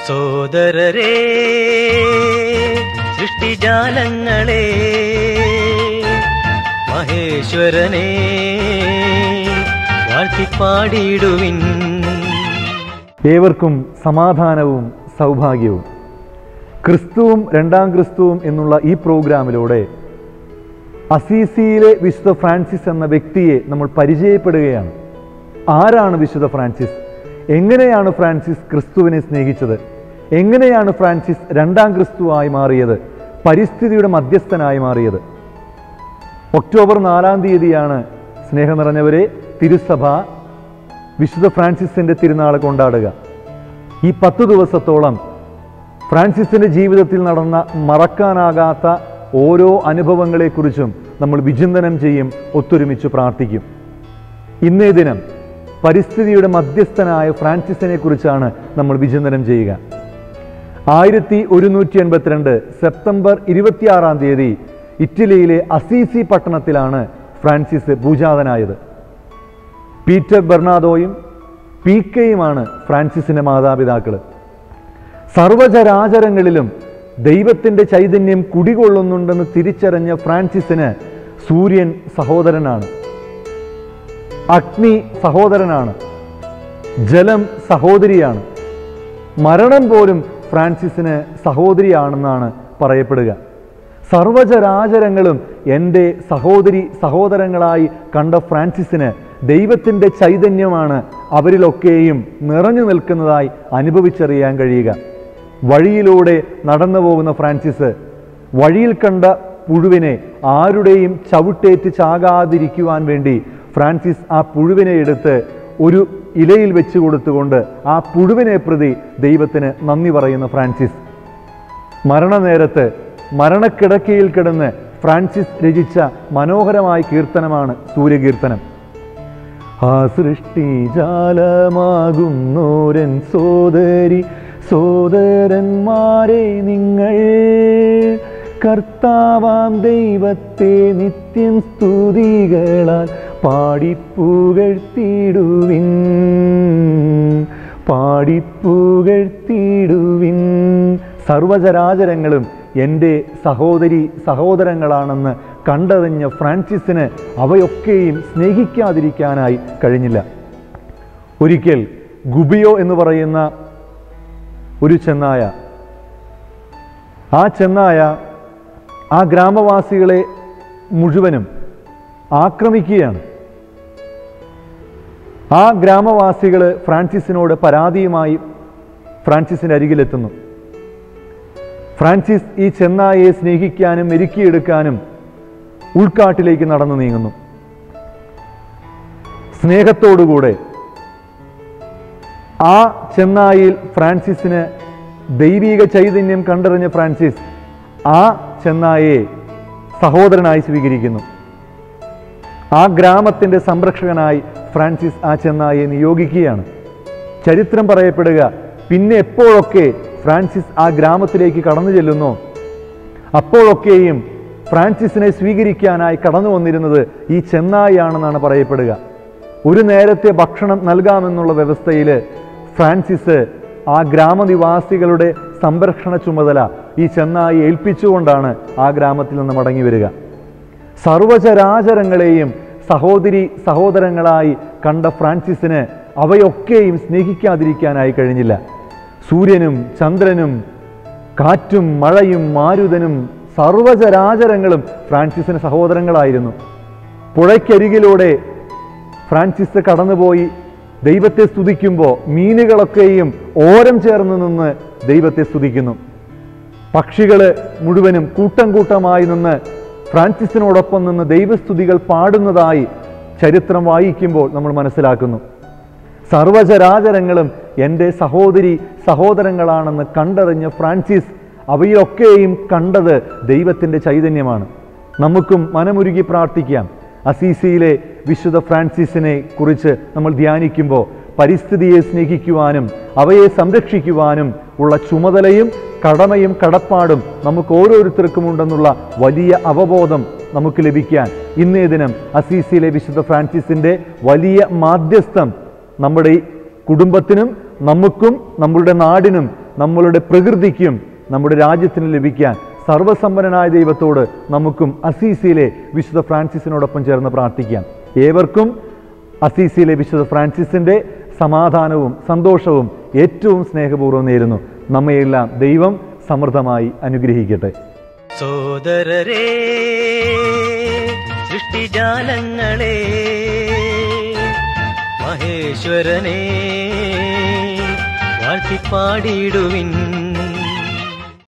സോദരരേ സൃഷ്ടിജാലങ്ങളെ മഹേശ്വരനെ വാഴ്ത്തിപ്പാടിയിടുവിൻ ഏവർക്കും സമാധാനവും സൗഭാഗ്യവും ക്രിസ്തുവും രണ്ടാം ക്രിസ്തുവും എന്നുള്ള ഈ പ്രോഗ്രാമിലൂടെ അസീസിയിലെ വിശുദ്ധ ഫ്രാൻസിസ് എന്ന വ്യക്തിയെ നമ്മൾ പരിചയപ്പെടുകയാണ് ആരാണ് വിശുദ്ധ ഫ്രാൻസിസ് എങ്ങനെയാണ് ഫ്രാൻസിസ് ക്രിസ്തുവിനെ സ്നേഹിച്ചത് എങ്ങനെയാണ് ഫ്രാൻസിസ് രണ്ടാം ക്രിസ്തുവായി മാറിയത് പരിസ്ഥിതിയുടെ മധ്യസ്ഥനായി മാറിയത് ഒക്ടോബർ നാലാം തീയതിയാണ് സ്നേഹം നിറഞ്ഞവരെ തിരുസഭ വിശുദ്ധ ഫ്രാൻസിസിന്റെ തിരുനാൾ കൊണ്ടാടുക ഈ പത്ത് ദിവസത്തോളം ഫ്രാൻസിസിന്റെ ജീവിതത്തിൽ നടന്ന മറക്കാനാകാത്ത ഓരോ അനുഭവങ്ങളെക്കുറിച്ചും നമ്മൾ വിചിന്തനം ചെയ്യും ഒത്തൊരുമിച്ച് പ്രാർത്ഥിക്കും ഇന്നേ ദിനം പരിസ്ഥിതിയുടെ മധ്യസ്ഥനായ ഫ്രാൻസിസിനെ കുറിച്ചാണ് നമ്മൾ വിചിന്തനം ചെയ്യുക ആയിരത്തി ഒരുന്നൂറ്റി എൺപത്തിരണ്ട് സെപ്റ്റംബർ ഇരുപത്തിയാറാം തീയതി ഇറ്റലിയിലെ അസീസി പട്ടണത്തിലാണ് ഫ്രാൻസിസ് പൂജാതനായത് പീറ്റർ ബെർണാദോയും പീക്കയുമാണ് ഫ്രാൻസിസിന്റെ മാതാപിതാക്കൾ സർവചരാചരങ്ങളിലും ദൈവത്തിന്റെ ചൈതന്യം കുടികൊള്ളുന്നുണ്ടെന്ന് തിരിച്ചറിഞ്ഞ ഫ്രാൻസിസിന് സൂര്യൻ സഹോദരനാണ് അഗ്നി സഹോദരനാണ് ജലം സഹോദരിയാണ് മരണം പോലും ഫ്രാൻസിസിന് സഹോദരിയാണെന്നാണ് പറയപ്പെടുക സർവചരാചരങ്ങളും എൻ്റെ സഹോദരി സഹോദരങ്ങളായി കണ്ട ഫ്രാൻസിസിന് ദൈവത്തിൻ്റെ ചൈതന്യമാണ് അവരിലൊക്കെയും നിറഞ്ഞു നിൽക്കുന്നതായി അനുഭവിച്ചറിയാൻ കഴിയുക വഴിയിലൂടെ നടന്നു പോകുന്ന ഫ്രാൻസിസ് വഴിയിൽ കണ്ട പുഴുവിനെ ആരുടെയും ചവിട്ടേറ്റ് ചാകാതിരിക്കുവാൻ വേണ്ടി ഫ്രാൻസിസ് ആ പുഴുവിനെ എടുത്ത് ഒരു ഇലയിൽ വെച്ച് കൊടുത്തുകൊണ്ട് ആ പുഴുവിനെ പ്രതി ദൈവത്തിന് നന്ദി പറയുന്ന ഫ്രാൻസിസ് മരണനേരത്ത് മരണക്കിടക്കയിൽ കിടന്ന് ഫ്രാൻസിസ് രചിച്ച മനോഹരമായ കീർത്തനമാണ് സൂര്യകീർത്തനം ആ സൃഷ്ടിജാലമാകുന്നോരൻ സോദരി സോദരന്മാരെ നിങ്ങൾ കർത്താവാം ദൈവത്തെ നിത്യം സ്തുതികളാൽ പാടിപ്പുകഴ്ത്തിടുവിൻ പാടിപ്പുകഴ്ത്തിടുവിൻ സർവചരാചരങ്ങളും എൻ്റെ സഹോദരി സഹോദരങ്ങളാണെന്ന് കണ്ടറിഞ്ഞ ഫ്രാൻസിസിന് അവയൊക്കെയും സ്നേഹിക്കാതിരിക്കാനായി കഴിഞ്ഞില്ല ഒരിക്കൽ ഗുബിയോ എന്ന് പറയുന്ന ഒരു ചെന്നായ ആ ചെന്നായ ആ ഗ്രാമവാസികളെ മുഴുവനും ആക്രമിക്കുകയാണ് ആ ഗ്രാമവാസികൾ ഫ്രാൻസിസിനോട് പരാതിയുമായി ഫ്രാൻസിസിൻ്റെ അരികിലെത്തുന്നു ഫ്രാൻസിസ് ഈ ചെന്നായയെ സ്നേഹിക്കാനും മെരുക്കിയെടുക്കാനും ഉൾക്കാട്ടിലേക്ക് നടന്നു നീങ്ങുന്നു സ്നേഹത്തോടുകൂടെ ആ ചെന്നായിൽ ഫ്രാൻസിസിന് ദൈവിക ചൈതന്യം കണ്ടറിഞ്ഞ ഫ്രാൻസിസ് ആ ചെന്നായയെ സഹോദരനായി സ്വീകരിക്കുന്നു ആ ഗ്രാമത്തിൻ്റെ സംരക്ഷകനായി ഫ്രാൻസിസ് ആ ചെന്നായെ നിയോഗിക്കുകയാണ് ചരിത്രം പറയപ്പെടുക പിന്നെ എപ്പോഴൊക്കെ ഫ്രാൻസിസ് ആ ഗ്രാമത്തിലേക്ക് കടന്നു ചെല്ലുന്നു അപ്പോഴൊക്കെയും ഫ്രാൻസിസിനെ സ്വീകരിക്കാനായി കടന്നു വന്നിരുന്നത് ഈ ചെന്നായിയാണെന്നാണ് പറയപ്പെടുക ഒരു നേരത്തെ ഭക്ഷണം നൽകാമെന്നുള്ള വ്യവസ്ഥയിൽ ഫ്രാൻസിസ് ആ ഗ്രാമനിവാസികളുടെ സംരക്ഷണ ചുമതല ഈ ചെന്നായി ഏൽപ്പിച്ചുകൊണ്ടാണ് ആ ഗ്രാമത്തിൽ നിന്ന് മടങ്ങി വരിക സർവചരാചരങ്ങളെയും സഹോദരി സഹോദരങ്ങളായി കണ്ട ഫ്രാൻസിസിന് അവയൊക്കെയും സ്നേഹിക്കാതിരിക്കാനായി കഴിഞ്ഞില്ല സൂര്യനും ചന്ദ്രനും കാറ്റും മഴയും മാരുതനും സർവചരാചരങ്ങളും ഫ്രാൻസിസിന് സഹോദരങ്ങളായിരുന്നു പുഴയ്ക്കരികിലൂടെ ഫ്രാൻസിസ് കടന്നുപോയി ദൈവത്തെ സ്തുതിക്കുമ്പോൾ മീനുകളൊക്കെയും ഓരം ചേർന്ന് നിന്ന് ദൈവത്തെ സ്തുതിക്കുന്നു പക്ഷികൾ മുഴുവനും കൂട്ടം കൂട്ടമായി നിന്ന് ഫ്രാൻസിസിനോടൊപ്പം നിന്ന് ദൈവസ്തുതികൾ പാടുന്നതായി ചരിത്രം വായിക്കുമ്പോൾ നമ്മൾ മനസ്സിലാക്കുന്നു സർവചരാചരങ്ങളും എൻ്റെ സഹോദരി സഹോദരങ്ങളാണെന്ന് കണ്ടറിഞ്ഞ ഫ്രാൻസിസ് അവയൊക്കെയും കണ്ടത് ദൈവത്തിൻ്റെ ചൈതന്യമാണ് നമുക്കും മനമുരുകി പ്രാർത്ഥിക്കാം അസീസിയിലെ വിശുദ്ധ ഫ്രാൻസിസിനെ കുറിച്ച് നമ്മൾ ധ്യാനിക്കുമ്പോൾ പരിസ്ഥിതിയെ സ്നേഹിക്കുവാനും അവയെ സംരക്ഷിക്കുവാനും ഉള്ള ചുമതലയും കടമയും കടപ്പാടും നമുക്ക് ഓരോരുത്തർക്കും ഉണ്ടെന്നുള്ള വലിയ അവബോധം നമുക്ക് ലഭിക്കാൻ ഇന്നേ ദിനം അസീസിയിലെ വിശുദ്ധ ഫ്രാൻസിസിൻ്റെ വലിയ മാധ്യസ്ഥം നമ്മുടെ ഈ കുടുംബത്തിനും നമുക്കും നമ്മളുടെ നാടിനും നമ്മളുടെ പ്രകൃതിക്കും നമ്മുടെ രാജ്യത്തിന് ലഭിക്കാൻ സർവസമ്പന്നനായ ദൈവത്തോട് നമുക്കും അസീസിയിലെ വിശുദ്ധ ഫ്രാൻസിസിനോടൊപ്പം ചേർന്ന് പ്രാർത്ഥിക്കാം ഏവർക്കും അസീസിയിലെ വിശുദ്ധ ഫ്രാൻസിസിന്റെ സമാധാനവും സന്തോഷവും ഏറ്റവും സ്നേഹപൂർവ്വം നേരുന്നു നമ്മയെല്ലാം ദൈവം സമൃദ്ധമായി അനുഗ്രഹിക്കട്ടെ സോദരരേ സൃഷ്ടിജാലങ്ങളെ മഹേശ്വരനെ വാഴ്ത്തിപ്പാടിയിടുവിൻ